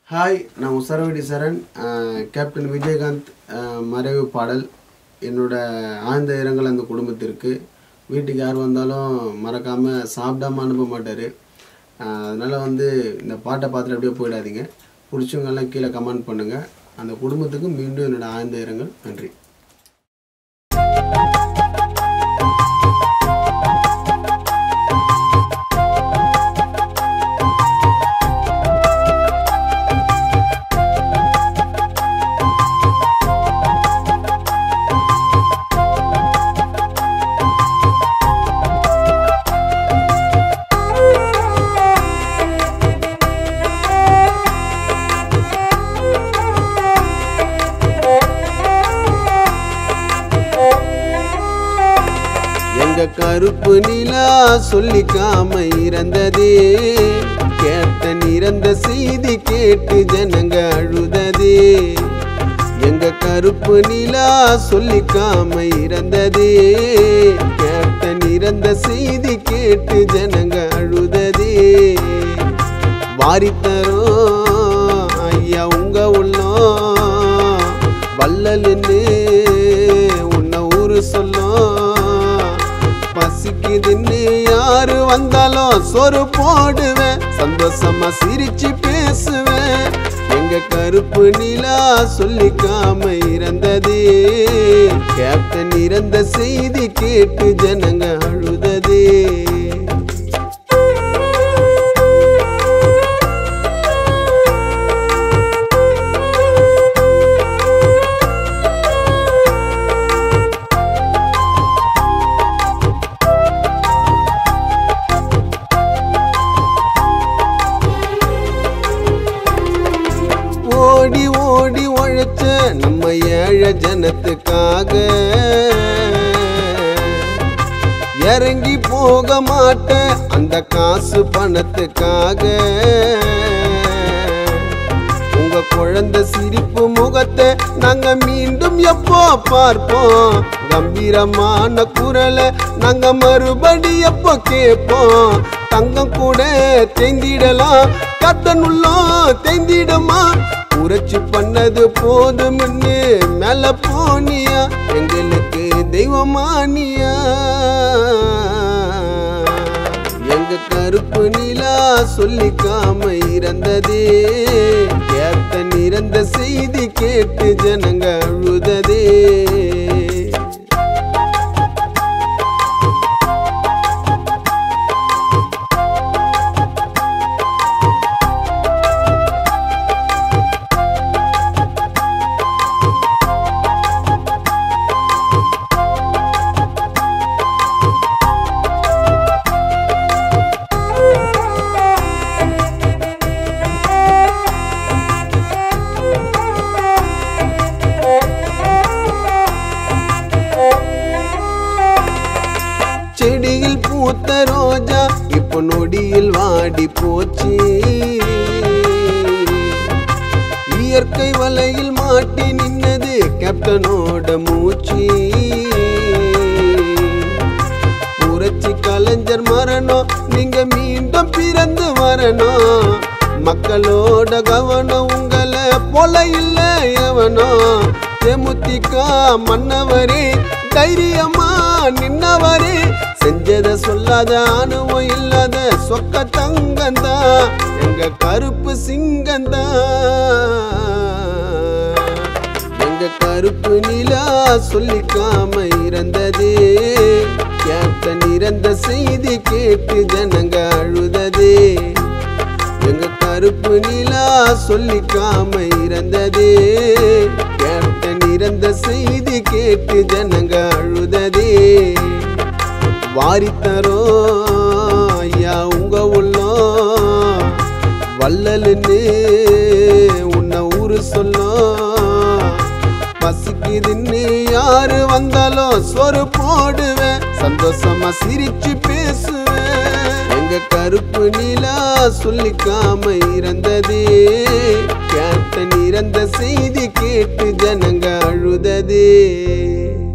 hi நான் உசரவடி சரண் அஹ், captain Vijayakanth அஹ், மறைவு பாடல் என்னோட ஆழ்ந்த இரங்கல் அந்த குடும்பத்திற்கு வீட்டுக்கு யார் வந்தாலும் மறக்காமல் சாப்பிடாம அனுப்ப மாட்டார் அதனால் வந்து இந்த பாட்டை பார்த்துட்டு அப்படியே போயிடாதீங்க பிடிச்சவங்கெல்லாம் கீழே கமெண்ட் பண்ணுங்கள் அந்த குடும்பத்துக்கு மீண்டும் என்னோட ஆழ்ந்த இரங்கல் நன்றி எங்க கருப்பு நிலா சொல்லிக்காம இறந்ததே கேப்டன் இறந்த செய்தி கேட்டு ஜனங்க அழுததே எங்க கருப்பு நிலா சொல்லிக்காம இறந்ததே கேப்டன் இறந்த செய்தி கேட்டு ஜனங்க அழுததே வாரித்தரும் ஐயா உங்க உள்ளம் வள்ளலுன்னு உன்னை ஊரு சொல்லும் பசிக்குதுன்னு யாரு வந்தாலும் சொரு போடுவேன் சந்தோஷமா சிரிச்சு பேசுவேன் எங்க கருப்பு நிலா சொல்லிக்காம இறந்ததே கேப்டன் இறந்த செய்தி கேட்டு ஜனங்க அழுததே ஓடி ஓடி உழைச்ச நம்ம ஏழை ஜனத்துக்காக இறங்கி போக மாட்டேன் அந்த காசு பணத்துக்காக உங்க குழந்தை சிரிப்பு முகத்தை நாங்க மீண்டும் எப்போ பார்ப்போம் கம்பீரமான குரலை நாங்க மறுபடி எப்போ கேட்போம் தங்கம் கூட தேந்திடலாம் கத்தன் உள்ளம் தேந்திடுமா புரட்சி பண்ணது போதும்னு மேல போனியா எங்களுக்கு தெய்வமானியா எங்க கருப்பு நிலா சொல்லிக்காம இறந்ததே கேப்டன் இறந்த செய்தி கேட்டு ஜனங்க அழுததே செடியில் பூத்த ரோஜா இப்போ நொடியில் வாடி போச்சு இயற்கை வலையில் மாட்டி நின்னது கேப்டனோட மூச்சு புரட்சி கலைஞர் மரணம் நீங்க மீண்டும் பிறந்து வரணும் மக்களோட கவனம் உங்களை போல இல்ல எவனோ தேமுதிக மன்னவரே தைரியமா நின்னவரே செஞ்சத சொல்லாத அனுபவம் இல்லாத சொக்க தங்கந்தா எங்க கருப்பு சிங்கந்தா எங்க கருப்பு நிலா சொல்லிக்காம இறந்ததே கேப்டன் இறந்த செய்தி கேட்டு ஜனங்க அழுததே எங்க கருப்பு நிலா சொல்லிக்காம இறந்ததே கேப்டன் இறந்த செய்தி கேட்டு ஜனங்க அழுததே வாரித்தரும் ஐயா உங்க உள்ளம் வள்ளலுன்னு உன்னை ஊரு சொல்லும் பசிக்குதுன்னு யாரு வந்தாலும் சொரு போடுவேன் சந்தோஷமா சிரிச்சு பேசுவேன் எங்க கருப்பு நிலா சொல்லிக்காம இறந்ததே கேப்டன் இறந்த செய்தி கேட்டு ஜனங்க அழுததே